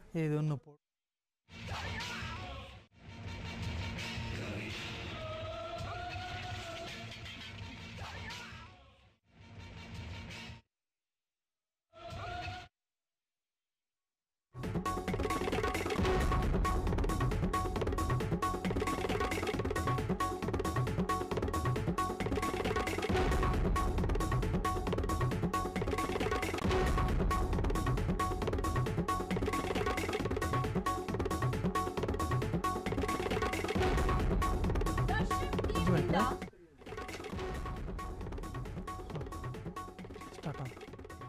ಇದನ್ನು ಪೋ- ಸ್ಟಾರ್ಟ್ ಆಯ್ತು.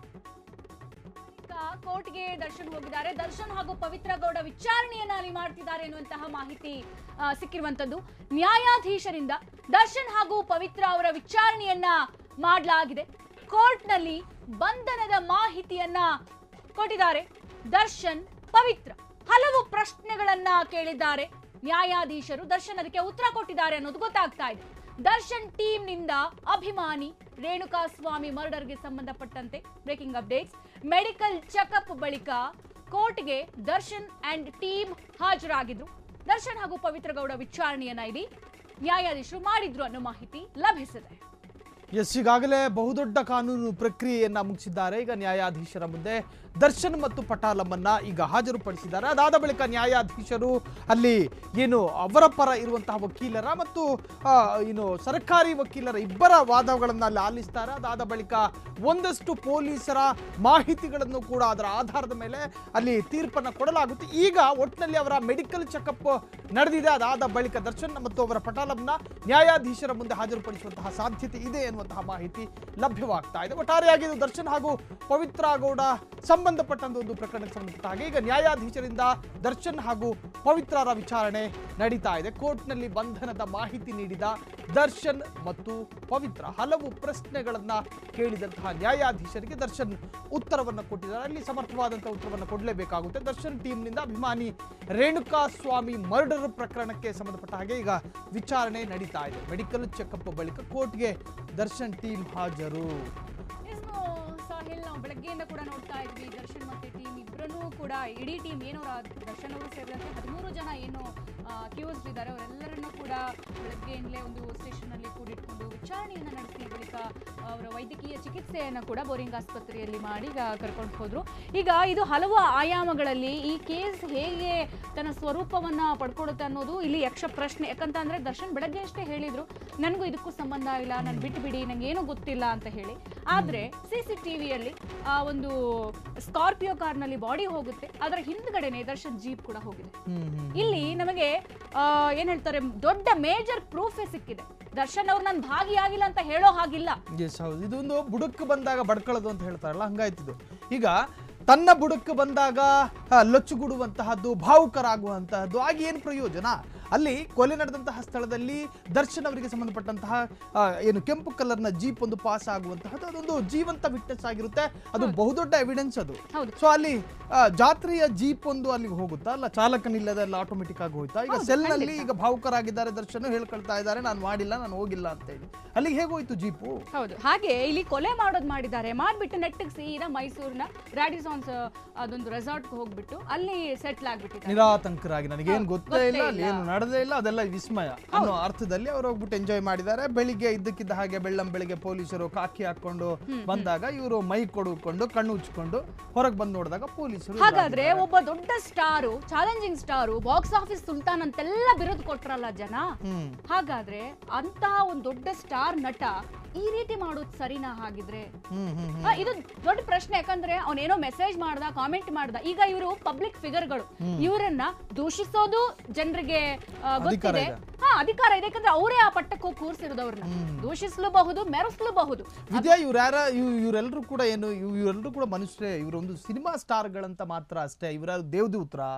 ಈಗ ಕೋರ್ಟ್ಗೆ ದರ್ಶನ್ ಹೋಗಿದ್ದಾರೆ ದರ್ಶನ್ ಹಾಗೂ ಪವಿತ್ರ ಗೌಡ ವಿಚಾರಣೆಯನ್ನ ಅಲ್ಲಿ ಮಾಡ್ತಿದ್ದಾರೆ ಎನ್ನುವಂತಹ ಮಾಹಿತಿ ಆ, ಸಿಕ್ಕಿರುವಂತದ್ದು ನ್ಯಾಯಾಧೀಶರಿಂದ ದರ್ಶನ್ ಹಾಗೂ ಪವಿತ್ರ ಅವರ ವಿಚಾರಣೆಯನ್ನ ಮಾಡಲಾಗಿದೆ ಕೋರ್ಟ್ನಲ್ಲಿ ಬಂಧನದ ಮಾಹಿತಿಯನ್ನ ಕೊಟ್ಟಿದ್ದಾರೆ ದರ್ಶನ್ ಪವಿತ್ರ ಹಲವು ಪ್ರಶ್ನೆಗಳನ್ನ ಕೇಳಿದ್ದಾರೆ ನ್ಯಾಯಾಧೀಶರು ದರ್ಶನ್ ಅದಕ್ಕೆ ಉತ್ತರ ಕೊಟ್ಟಿದ್ದಾರೆ ಅನ್ನೋದು ಗೊತ್ತಾಗ್ತಾ ಇದೆ ದರ್ಶನ್ ಟೀಮ್ ನಿಂದ ಅಭಿಮಾನಿ ರೇಣುಕಾ ಸ್ವಾಮಿ ಮರ್ಡರ್ಗೆ ಸಂಬಂಧಪಟ್ಟಂತೆ ಬ್ರೇಕಿಂಗ್ ಅಪ್ಡೇಟ್ಸ್ ಮೆಡಿಕಲ್ ಚೆಕಪ್ ಬಳಿಕ ಕೋರ್ಟ್ಗೆ ದರ್ಶನ್ ಅಂಡ್ ಟೀಮ್ ಹಾಜರಾಗಿದ್ರು ದರ್ಶನ್ ಹಾಗೂ ಪವಿತ್ರ ಗೌಡ ವಿಚಾರಣೆಯನ್ನ ಇಲ್ಲಿ ನ್ಯಾಯಾಧೀಶರು ಮಾಡಿದ್ರು ಅನ್ನೋ ಮಾಹಿತಿ ಲಭಿಸಿದೆ ಎಸ್ ಈಗಾಗಲೇ ಬಹುದೊಡ್ಡ ಕಾನೂನು ಪ್ರಕ್ರಿಯೆಯನ್ನ ಮುಗಿಸಿದ್ದಾರೆ ಈಗ ನ್ಯಾಯಾಧೀಶರ ಮುಂದೆ ದರ್ಶನ್ ಮತ್ತು ಪಟಾಲಮ್ಮನ್ನ ಈಗ ಹಾಜರುಪಡಿಸಿದ್ದಾರೆ ಅದಾದ ಬಳಿಕ ನ್ಯಾಯಾಧೀಶರು ಅಲ್ಲಿ ಏನು ಅವರ ಪರ ಇರುವಂತಹ ವಕೀಲರ ಮತ್ತು ಆ, ಏನು ಸರ್ಕಾರಿ ವಕೀಲರ ಇಬ್ಬರ ವಾದಗಳನ್ನು ಅಲ್ಲಿ ಆಲಿಸ್ತಾರೆ ಅದಾದ ಬಳಿಕ ಒಂದಷ್ಟು ಪೊಲೀಸರ ಮಾಹಿತಿಗಳನ್ನು ಕೂಡ ಅದರ ಆಧಾರದ ಮೇಲೆ ಅಲ್ಲಿ ತೀರ್ಪನ್ನು ಕೊಡಲಾಗುತ್ತೆ ಈಗ ಒಟ್ಟಿನಲ್ಲಿ ಅವರ ಮೆಡಿಕಲ್ ಚೆಕಪ್ ನಡೆದಿದೆ ಅದಾದ ಬಳಿಕ ದರ್ಶನ್ ಮತ್ತು ಅವರ ಪಟಾಲಂನ ನ್ಯಾಯಾಧೀಶರ ಮುಂದೆ ಹಾಜರುಪಡಿಸುವಂತಹ ಸಾಧ್ಯತೆ ಇದೆ ಎನ್ನುವಂತಹ ಮಾಹಿತಿ ಲಭ್ಯವಾಗ್ತಾ ಇದೆ ಒಟ್ಟಾರೆಯಾಗಿ ಇದು ದರ್ಶನ್ ಹಾಗೂ ಪವಿತ್ರ ಗೌಡ ಸಂಬಂಧಪಟ್ಟಂತ ಒಂದು ಪ್ರಕರಣಕ್ಕೆ ಸಂಬಂಧಪಟ್ಟ ಹಾಗೆ ಈಗ ನ್ಯಾಯಾಧೀಶರಿಂದ ದರ್ಶನ್ ಹಾಗೂ ಪವಿತ್ರರ ವಿಚಾರಣೆ ನಡೀತಾ ಇದೆ ಕೋರ್ಟ್ನಲ್ಲಿ ಬಂಧನದ ಮಾಹಿತಿ ನೀಡಿದ ದರ್ಶನ್ ಮತ್ತು ಪವಿತ್ರ ಹಲವು ಪ್ರಶ್ನೆಗಳನ್ನ ಕೇಳಿದಂತಹ ನ್ಯಾಯಾಧೀಶರಿಗೆ ದರ್ಶನ್ ಉತ್ತರವನ್ನು ಕೊಟ್ಟಿದ್ದಾರೆ ಅಲ್ಲಿ ಸಮರ್ಥವಾದಂತಹ ಉತ್ತರವನ್ನು ಕೊಡಲೇಬೇಕಾಗುತ್ತೆ ದರ್ಶನ್ ಟೀಮ್ನಿಂದ ಅಭಿಮಾನಿ ರೇಣುಕಾ ಸ್ವಾಮಿ ಮರ್ಡರ್ ಪ್ರಕರಣಕ್ಕೆ ಸಂಬಂಧಪಟ್ಟ ಹಾಗೆ ಈಗ ವಿಚಾರಣೆ ನಡೀತಾ ಇದೆ ಮೆಡಿಕಲ್ ಚೆಕಪ್ ಬಳಿಕ ಕೋರ್ಟ್ಗೆ ದರ್ಶನ್ ಟೀಮ್ ಹಾಜರು ಇನ್ನು ಸಾಹಿಲ್ ನಾವು ಬೆಳಗ್ಗೆಯಿಂದ ಕೂಡ ನೋಡ್ತಾ ಇದ್ವಿ ದರ್ಶನ್ ಮತ್ತೆ ಟೀಮ್ ಇಬ್ಬರನ್ನೂ ಕೂಡ ಇಡೀ ಟೀಮ್ ಏನು ರಾ- ದರ್ಶನ್ ಅವರು ಸೇರಿದಂತೆ ಹದಿಮೂರು ಜನ ಏನು ಕ್ಯೂಸ್ಡ್ ಇದ್ದಾರೆ ಅವರೆಲ್ಲರನ್ನೂ ಕೂಡ ಬೆಳಗ್ಗೆಯಿಂದಲೇ ಒಂದು ಸ್ಟೇಷನ್ ಅಲ್ಲಿ ಕೂಡಿಟ್ಕೊಂಡು ವಿಚಾರಣೆಯನ್ನ ನಡೆಸಿ ಬಳಿಕ ಅವರ ವೈದ್ಯಕೀಯ ಚಿಕಿತ್ಸೆಯನ್ನು ಕೂಡ ಬೋರಿಂಗ್ ಆಸ್ಪತ್ರೆಯಲ್ಲಿ ಮಾಡಿ ಈಗ ಕರ್ಕೊಂಡು ಹೋದ್ರು ಈಗ ಇದು ಹಲವು ಆಯಾಮಗಳಲ್ಲಿ ಈ ಕೇಸ್ ಹೇಗೆ ತನ್ನ ಸ್ವರೂಪವನ್ನ ಪಡ್ಕೊಳ್ಳುತ್ತೆ ಅನ್ನೋದು ಇಲ್ಲಿ ಯಕ್ಷ ಪ್ರಶ್ನೆ ಯಾಕಂತಂದ್ರೆ ದರ್ಶನ್ ಬೆಳಗ್ಗೆ ಅಷ್ಟೇ ಹೇಳಿದ್ರು ನನಗೂ ಇದಕ್ಕೂ ಸಂಬಂಧ ಇಲ್ಲ ನಾನು ಬಿಟ್ಟು ಬಿಡಿ ನಂಗೆ ಏನೂ ಗೊತ್ತಿಲ್ಲ ಅಂತ ಹೇಳಿ ಆದ್ರೆ ಸಿ ಸಿ ಟಿವಿಯಲ್ಲಿ ಒಂದು ಸ್ಕಾರ್ಪಿಯೋ ಕಾರ್ನಲ್ಲಿ ಬಾಡಿ ಹೋಗುತ್ತೆ ಅದರ ಹಿಂದ್ಗಡೆನೆ ದರ್ಶನ್ ಜೀಪ್ ಕೂಡ ಹೋಗಿದೆ ಇಲ್ಲಿ ನಮಗೆ ಆ, ಏನ್ ಹೇಳ್ತಾರೆ ದೊಡ್ಡ ಮೇಜರ್ ಪ್ರೂಫೇ ಸಿಕ್ಕಿದೆ ದರ್ಶನ್ ಅವ್ರು ನಾನು ಭಾಗಿಯಾಗಿಲ್ಲ ಅಂತ ಹೇಳೋ ಹಾಗಿಲ್ಲ ಎಸ್ ಹೌದು ಇದೊಂದು ಬುಡಕ್ಕೆ ಬಂದಾಗ ಬಡ್ಕೊಳ್ಳೋದು ಅಂತ ಹೇಳ್ತಾರಲ್ಲ ಹಂಗಾಯ್ತಿದು ಈಗ ತನ್ನ ಬುಡಕ್ಕೆ ಬಂದಾಗ ಆ, ಲೊಚ್ಚುಗುಡುವಂತಹದ್ದು ಭಾವುಕರಾಗುವಂತಹದ್ದು ಆಗ ಏನು ಪ್ರಯೋಜನ ಅಲ್ಲಿ ಕೊಲೆ ನಡೆದಂತಹ ಸ್ಥಳದಲ್ಲಿ ದರ್ಶನ್ ಅವರಿಗೆ ಸಂಬಂಧಪಟ್ಟಂತಹ ಆ, ಏನು ಕೆಂಪು ಕಲರ್ನ ಜೀಪ್ ಒಂದು ಪಾಸ್ ಆಗುವಂತಹದ್ದು ಅದೊಂದು ಜೀವಂತ ವಿಟ್ನೆಸ್ ಆಗಿರುತ್ತೆ ಅದು ಬಹುದೊಡ್ಡ ಎವಿಡೆನ್ಸ್ ಅದು ಹೌದು. ಸೊ ಅಲ್ಲಿ ಆ, ಜಾತ್ರೆಯ ಜೀಪ್ ಒಂದು ಅಲ್ಲಿಗೆ ಹೋಗುತ್ತಾ ಅಲ್ಲ ಚಾಲಕನಿಲ್ಲದೆ ಎಲ್ಲ ಆಟೋಮೆಟಿಕ್ ಆಗಿ ಹೋಯ್ತಾ ಈಗ ಹೌದು, ಸೆಲ್ ನಲ್ಲಿ ಖಂಡಿತ. ಈಗ ಭಾವುಕರಾಗಿದ್ದಾರೆ ದರ್ಶನ್ ಹೇಳ್ಕೊಳ್ತಾ ಇದ್ದಾರೆ ನಾನು ಮಾಡಿಲ್ಲ ನಾನು ಹೋಗಿಲ್ಲ ಅಂತ ಹೇಳಿ ಅಲ್ಲಿಗೆ ಹೇಗೋಯ್ತು ಜೀಪು ಹೌದು ಹಾಗೆ ಇಲ್ಲಿ ಕೊಲೆ ಮಾಡೋದು ಮಾಡಿದ್ದಾರೆ ಮಾಡ್ಬಿಟ್ಟು ನೆಟ್ಟಿಗೆ ಸೀದಾ ಮೈಸೂರಿನ ರಾಡಿಸಾನ್ಸ್ ಅದೊಂದು ರೆಸಾರ್ಟ್ಗೆ ಹೋಗ್ಬಿಟ್ಟು ಅಲ್ಲಿ ಸೆಟ್ಲ್ ಆಗ್ಬಿಟ್ಟಿದ್ದಾರೆ ನಿರಾತಂಕರಾಗಿ ನನಗೇನು ಗೊತ್ತೇ ಗೊತ್ತೇ ಇಲ್ಲ ಅಲ್ಲಿ ಇಲ್ಲ. ಏನು ನಡೆದೇ ಇಲ್ಲ ಅದೆಲ್ಲ ವಿಸ್ಮಯ ಅನ್ನೋ ಅರ್ಥದಲ್ಲಿ ಅವ್ರು ಹೋಗ್ಬಿಟ್ಟು ಎಂಜಾಯ್ ಮಾಡಿದ್ದಾರೆ ಬೆಳಿಗ್ಗೆ ಇದ್ದಕ್ಕಿದ್ದ ಹಾಗೆ ಬೆಳ್ಳಂ ಬೆಳಿಗ್ಗೆ ಪೊಲೀಸರು ಕಾಕಿ ಹಾಕೊಂಡು ಬಂದಾಗ ಇವರು ಮೈ ಕೊಡುಕೊಂಡು ಕಣ್ಣು ಉಚ್ಕೊಂಡು ಹೊರಗೆ ಬಂದು ನೋಡಿದಾಗ ಪೊಲೀಸರು ಹಾಗಾದ್ರೆ ಒಬ್ಬ ದೊಡ್ಡ star challenging star box office ಸುಲ್ತಾನ್ ಅಂತೆಲ್ಲ ಬಿರುದು ಕೊಟ್ರಲ್ಲ ಜನ ಹ್ಮ್ ಹಾಗಾದ್ರೆ ಅಂತಹ ಒಂದು ದೊಡ್ಡ ಸ್ಟಾರ್ ನಟ ಈ ರೀತಿ ಮಾಡೋದು ಸರಿನಾ ಹಾಗಿದ್ರೆ ಹ್ಮ್ ಹ್ಮ್ ಹ್ಮ್ ಆ, ಇದು ದೊಡ್ಡ ಪ್ರಶ್ನೆ ಯಾಕಂದ್ರೆ ಅವನೇನೋ ಮೆಸೇಜ್ ಮಾಡ್ದ ಕಾಮೆಂಟ್ ಮಾಡ್ದ ಈಗ ಇವರು ಪಬ್ಲಿಕ್ ಫಿಗರ್ಗಳು ಇವರನ್ನ ದೂಷಿಸೋದು ಜನರಿಗೆ ಅಧಿಕಾರ ಗೊತ್ತಿದೆ ಇದೆ. ಹಾ ಅಧಿಕಾರ ಇದೆ ಯಾಕಂದ್ರೆ ಅವರೇ ಆ ಪಟ್ಟಕ್ಕೆ ಹೋಗಿ ಕೂರಿಸಿರೋದು ಅವ್ರನ್ನ ದೂಷಿಸಲೂಬಹುದು ಮೆರೆಸಲೂಬಹುದು ವಿದ್ಯಾ ಇವ್ರು ಯಾರ ಇವರೆಲ್ಲರೂ ಕೂಡ ಏನು ಇವ್- ಇವರೆಲ್ಲರೂ ಕೂಡ ಮನುಷ್ಯರೇ ಇವರೊಂದು ಸಿನಿಮಾ ಸ್ಟಾರ್ಗಳಂತ ಮಾತ್ರ ಅಷ್ಟೇ ಇವರ ದೇವದೂತ್ರ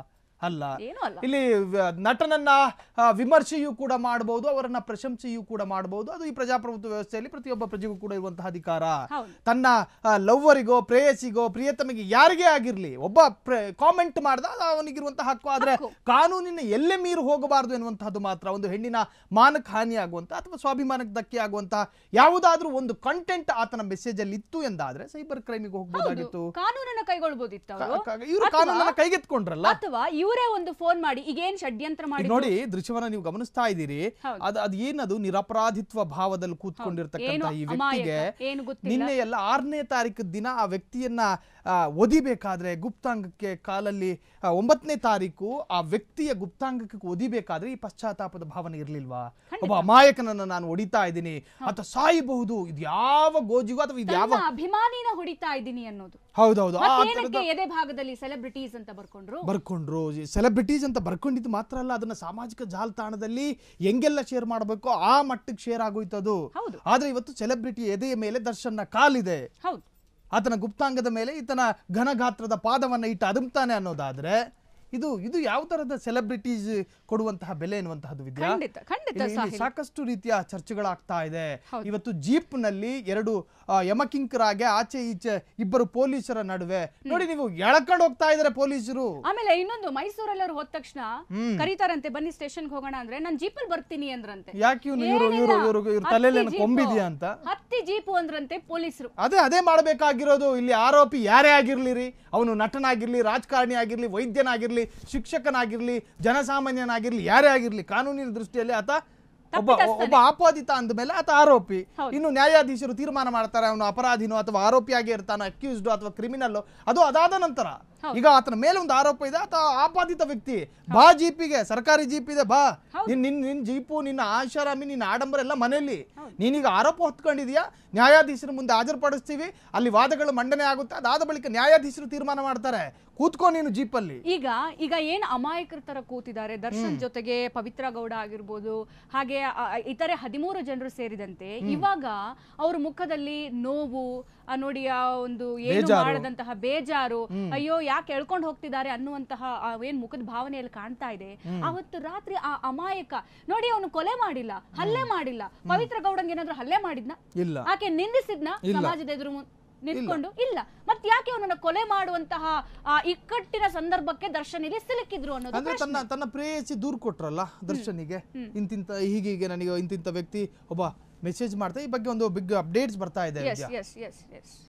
ಅಲ್ಲ ಏನೂ ಅಲ್ಲ ಇಲ್ಲಿ ವ- ನಟನನ್ನ ಆ, ವಿಮರ್ಶೆಯೂ ಕೂಡ ಮಾಡಬಹುದು ಅವರನ್ನ ಪ್ರಶಂಸೆಯೂ ಕೂಡ ಮಾಡಬಹುದು ಅದು ಈ ಪ್ರಜಾಪ್ರಭುತ್ವ ವ್ಯವಸ್ಥೆಯಲ್ಲಿ ಪ್ರತಿಯೊಬ್ಬ ಪ್ರಜೆಗೂ ಕೂಡ ಇರುವಂತಹ ಅಧಿಕಾರ ಹೌದು ತನ್ನ ಲವ್ವರಿಗೋ ಪ್ರೇಯಸಿಗೋ ಪ್ರಿಯತಮಿಗೆ ಯಾರಿಗೇ ಆಗಿರ್ಲಿ ಒಬ್ಬ ಕಾಮೆಂಟ್ ಮಾಡ್ದ ಅದು ಅವನಿಗಿರುವಂತಹ ಹಕ್ಕು ಆದ್ರೆ ಹಕ್ಕು. ಕಾನೂನಿನ ಎಲ್ಲೇ ಮೀರು ಹೋಗಬಾರದು ಎನ್ನುವಂತಹದ್ದು ಮಾತ್ರ ಒಂದು ಹೆಣ್ಣಿನ ಮಾನಕ್ಕೆ ಹಾನಿ ಆಗುವಂತ ಅಥವಾ ಸ್ವಾಭಿಮಾನಕ್ಕೆ ಧಕ್ಕೆ ಆಗುವಂತಹ ಯಾವುದಾದ್ರೂ ಒಂದು ಕಂಟೆಂಟ್ ಆತನ ಮೆಸೇಜ್ ಅಲ್ಲಿ ಇತ್ತು ಎಂದಾದ್ರೆ ಸೈಬರ್ ಕ್ರೈಮಿಗೆ ಹೋಗ್ಬೋದಾಗಿತ್ತು ಕಾನೂನನ್ನ ಕೈಗೊಳ್ಬೋದಿತ್ತು ಅವರು ಇವರು ಕಾನೂನನ್ನ ಕೈಗೆತ್ಕೊಂಡ್ರಲ್ಲ ಅಥವಾ ಇವರೇ ಒಂದು ಫೋನ್ ಮಾಡಿ ಈಗ ಏನ್ ಷಡ್ಯಂತ್ರ ಈಗ ಮಾಡಿ ನೋಡಿ ದೃಶ್ಯವನ್ನ ನೀವು ಗಮನಿಸ್ತಾ ಇದ್ದೀರಿ ಹೌದು. ಅದು ಅದು ಏನದು ನಿರಪರಾಧಿತ್ವ ಭಾವದಲ್ಲಿ ಕೂತ್ಕೊಂಡಿರ್ತಕ್ಕಂಥ ಏನು ಈ ಅಮಾಯಕ ವ್ಯಕ್ತಿಗೆ ಏನು ಗೊತ್ತಿಲ್ಲ ನಿನ್ನೆ ಎಲ್ಲ ಆರನೇ ತಾರೀಕು ದಿನ ಆ ವ್ಯಕ್ತಿಯನ್ನ ಆ, ಒದಿಬೇಕಾದ್ರೆ ಗುಪ್ತಾಂಗಕ್ಕೆ ಕಾಲಲ್ಲಿ ಆ, ಒಂಬತ್ತನೇ ತಾರೀಕು ಆ ವ್ಯಕ್ತಿಯ ಗುಪ್ತಾಂಗಕ್ಕೆ ಒದಿಬೇಕಾದ್ರೆ ಈ ಪಶ್ಚಾತ್ತಾಪದ ಭಾವನೆ ಇರ್ಲಿಲ್ವಾ ಒಬ್ಬ ಅಮಾಯಕನನ್ನ ನಾನು ಹೊಡಿತಾ ಇದ್ದೀನಿ ಅಥವಾ ಸಾಯಬಹುದು ಇದು ಯಾವ ಗೋಜಿಗೂ ಅಥವಾ ಇದು ಯಾವ ತನ್ನ ಅಭಿಮಾನಿನ ಹೊಡಿತಾ ಇದ್ದೀನಿ ಅನ್ನೋದು ಹೌದೌದು ಆ ಥರದ ಮತ್ತೇನಕ್ಕೆ ಎದೆ ಭಾಗದಲ್ಲಿ ಸೆಲೆಬ್ರಿಟೀಸ್ ಅಂತ ಬರ್ಕೊಂಡ್ರು ಬರ್ಕೊಂಡ್ರು ಸೆಲೆಬ್ರಿಟೀಸ್ ಅಂತ ಬರ್ಕೊಂಡಿದ್ದು ಮಾತ್ರ ಅಲ್ಲ ಅದನ್ನ ಸಾಮಾಜಿಕ ಜಾಲತಾಣದಲ್ಲಿ ಹೆಂಗೆಲ್ಲ ಶೇರ್ ಮಾಡಬೇಕು ಆ ಮಟ್ಟಕ್ಕೆ ಶೇರ್ ಆಗೋಯ್ತು ಅದು ಹೌದು ಆದ್ರೆ ಇವತ್ತು ಸೆಲೆಬ್ರಿಟಿ ಎದೆಯ ಮೇಲೆ ದರ್ಶನ್ನ ಕಾಲಿದೆ ಹೌದು ಆತನ ಗುಪ್ತಾಂಗದ ಮೇಲೆ ಈತನ ಘನಗಾತ್ರದ ಪಾದವನ್ನ ಇಟ್ಟು ಅದುಮ್ತಾನೆ ಅನ್ನೋದಾದ್ರೆ ಇದು ಇದು ಯಾವ ತರದ ಸೆಲೆಬ್ರಿಟೀಸ್ ಕೊಡುವಂತಹ ಬೆಲೆ ಎನ್ನುವಂತಹದ್ದು ವಿದ್ಯಾ ಖಂಡಿತ ಖಂಡಿತ ಇಲ್ಲಿ- ಇಲ್ಲಿ ಸಾಹಿಲ್ ಸಾಕಷ್ಟು ರೀತಿಯ ಚರ್ಚೆಗಳಾಗ್ತಾ ಇದೆ ಹೌದು. ಇವತ್ತು ಜೀಪ್ ನಲ್ಲಿ ಎರಡು ಆ, ಯಮಕಿಂಕರಾಗೆ ಆಚೆ ಈಚೆ ಇಬ್ಬರು ಪೊಲೀಸರ ನಡುವೆ ನೋಡಿ ನೀವು ಎಳ್ಕೊಂಡು ಹೋಗ್ತಾ ಇದಾರೆ ಪೊಲೀಸರು ಆಮೇಲೆ ಇನ್ನೊಂದು ಮೈಸೂರಲ್ಲಿ ಅವ್ರು ಹೋದ ತಕ್ಷಣ ಹ್ಮ್. ಕರೀತಾರಂತೆ ಬನ್ನಿ ಸ್ಟೇಷನ್ಗೆ ಹೋಗೋಣ ಅಂದ್ರೆ ನಾನು ಜೀಪಲ್ಲಿ ಬರ್ತೀನಿ ಅಂದ್ರಂತೆ ಯಾಕೆ ಇವ್ನು ಇವರು ಏನಿಲ್ಲ. ಇವರು ಇವರು ಇವ್ರ ಹತ್ತಿ ತಲೆಯಲ್ಲಿ ಏನೋ ಜೀಪು. ಕೊಂಬಿದ್ಯಾ ಅಂತ ಹತ್ತಿ ಜೀಪು ಅಂದ್ರಂತೆ ಪೊಲೀಸರು ಅದೇ ಅದೇ ಮಾಡಬೇಕಾಗಿರೋದು ಇಲ್ಲಿ ಆರೋಪಿ ಯಾರೇ ಆಗಿರ್ಲಿರಿ ಅವನು ನಟನಾಗಿರ್ಲಿ ರಾಜಕಾರಣಿ ಆಗಿರ್ಲಿ ವೈದ್ಯನಾಗಿರ್ಲಿ ಶಿಕ್ಷಕನಾಗಿರ್ಲಿ ಜನಸಾಮಾನ್ಯನಾಗಿರ್ಲಿ ಯಾರೇ ಆಗಿರ್ಲಿ ಕಾನೂನಿನ ದೃಷ್ಟಿಯಲ್ಲಿ ಆತ ಒಬ್ಬ ಒಬ್ಬ ಆಪಾದಿತ ಅಂದಮೇಲೆ ಆತ ಆರೋಪಿ ಹೌದು. ಇನ್ನು ನ್ಯಾಯಾಧೀಶರು ತೀರ್ಮಾನ ಮಾಡ್ತಾರೆ ಅವನು ಅಪರಾಧಿನೋ ಅಥವಾ ಆರೋಪಿಯಾಗಿ ಇರ್ತಾನೆ ಅಕ್ಯೂಸ್ಡ್ ಅಥವಾ ಕ್ರಿಮಿನಲ್ ಅದು ಅದಾದ ನಂತರ ಈಗ ಆತನ ಮೇಲೆ ಒಂದು ಆರೋಪ ಇದೆ ಆತ ಆಪಾದಿತ ವ್ಯಕ್ತಿ ಬಾ ಜೀಪಿಗೆ ಸರ್ಕಾರಿ ಜೀಪ್ ಇದೆ ಬಾ ನಿನ್ ನಿನ್ ನಿನ್ ಜೀಪು ನಿನ್ನ ಆಶಾರಾಮಿ ನಿನ್ನ ಆಡಂಬರ ಎಲ್ಲ ಮನೆಯಲ್ಲಿ ನೀನೀಗ ಆರೋಪ ಹೊತ್ಕೊಂಡಿದ್ಯಾ ನ್ಯಾಯಾಧೀಶರ ಮುಂದೆ ಹಾಜರುಪಡಿಸ್ತೀವಿ ಅಲ್ಲಿ ವಾದಗಳು ಮಂಡನೆ ಆಗುತ್ತೆ ಅದಾದ ಬಳಿಕ ನ್ಯಾಯಾಧೀಶರು ತೀರ್ಮಾನ ಮಾಡ್ತಾರೆ ಕೂತ್ಕೋ ನೀನು ಜೀಪಲ್ಲಿ ಈಗ ಈಗ ಏನ್ ಅಮಾಯಕರ ತರ ಕೂತಿದ್ದಾರೆ ದರ್ಶನ್ ಜೊತೆಗೆ ಪವಿತ್ರ ಗೌಡ ಆಗಿರ್ಬೋದು ಹಾಗೆ ಆ, ಆ, ಇತರೆ ಹದಿಮೂರು ಜನರು ಸೇರಿದಂತೆ ಇವಾಗ ಅವ್ರ ಮುಖದಲ್ಲಿ ನೋವು ಆ, ನೋಡಿ ಆ ಒಂದು ಏನು ಬೇಜಾರು. ಮಾಡದಂತಹ ಬೇಜಾರು ಅಯ್ಯೋ ಯಾಕೆ ಎಳ್ಕೊಂಡು ಹೋಗ್ತಿದ್ದಾರೆ ಅನ್ನುವಂತಹ ಆ ಏನ್ ಮುಖದ ಭಾವನೆಯಲ್ಲಿ ಕಾಣ್ತಾ ಇದೆ ಅವತ್ತು ರಾತ್ರಿ ಆ ಅಮಾಯಕ ನೋಡಿ ಅವನು ಕೊಲೆ ಮಾಡಿಲ್ಲ ಹಲ್ಲೆ ಮಾಡಿಲ್ಲ ಪವಿತ್ರ ಗೌಡಂಗೆ ಏನಾದ್ರು ಹಲ್ಲೆ ಮಾಡಿದ್ನ ಇಲ್ಲ ಆಕೆ ನಿಂದಿಸಿದ್ನ ಇಲ್ಲ. ಸಮಾಜದ ಎದುರು ಮು- ನಿಂತ್ಕೊಂಡು ಇಲ್ಲ ಮತ್ ಯಾಕೆ ಅವನನ್ನ ಕೊಲೆ ಮಾಡುವಂತಹ ಆ ಇಕ್ಕಟ್ಟಿನ ಸಂದರ್ಭಕ್ಕೆ ದರ್ಶನ್ ಇಲ್ಲಿ ಸಿಲುಕಿದ್ರು ಅನ್ನೋದು ಅಂದ್ರೆ ತನ್ನ ತನ್ನ ಪ್ರೇಯಸಿ ದೂರು ಕೊಟ್ರಲ್ಲ ದರ್ಶನಿಗೆ ಇಂತಿಂತ ಹೀಗೀಗೆ ನನಗೆ ಇಂತಿಂತ ವ್ಯಕ್ತಿ ಒಬ್ಬ ಮೆಸೇಜ್ ಮಾಡ್ತಾ ಈ ಬಗ್ಗೆ ಒಂದು ಬಿಗ್ ಅಪ್ಡೇಟ್ಸ್ ಬರ್ತಾ ಇದೆ S Vidya. S S S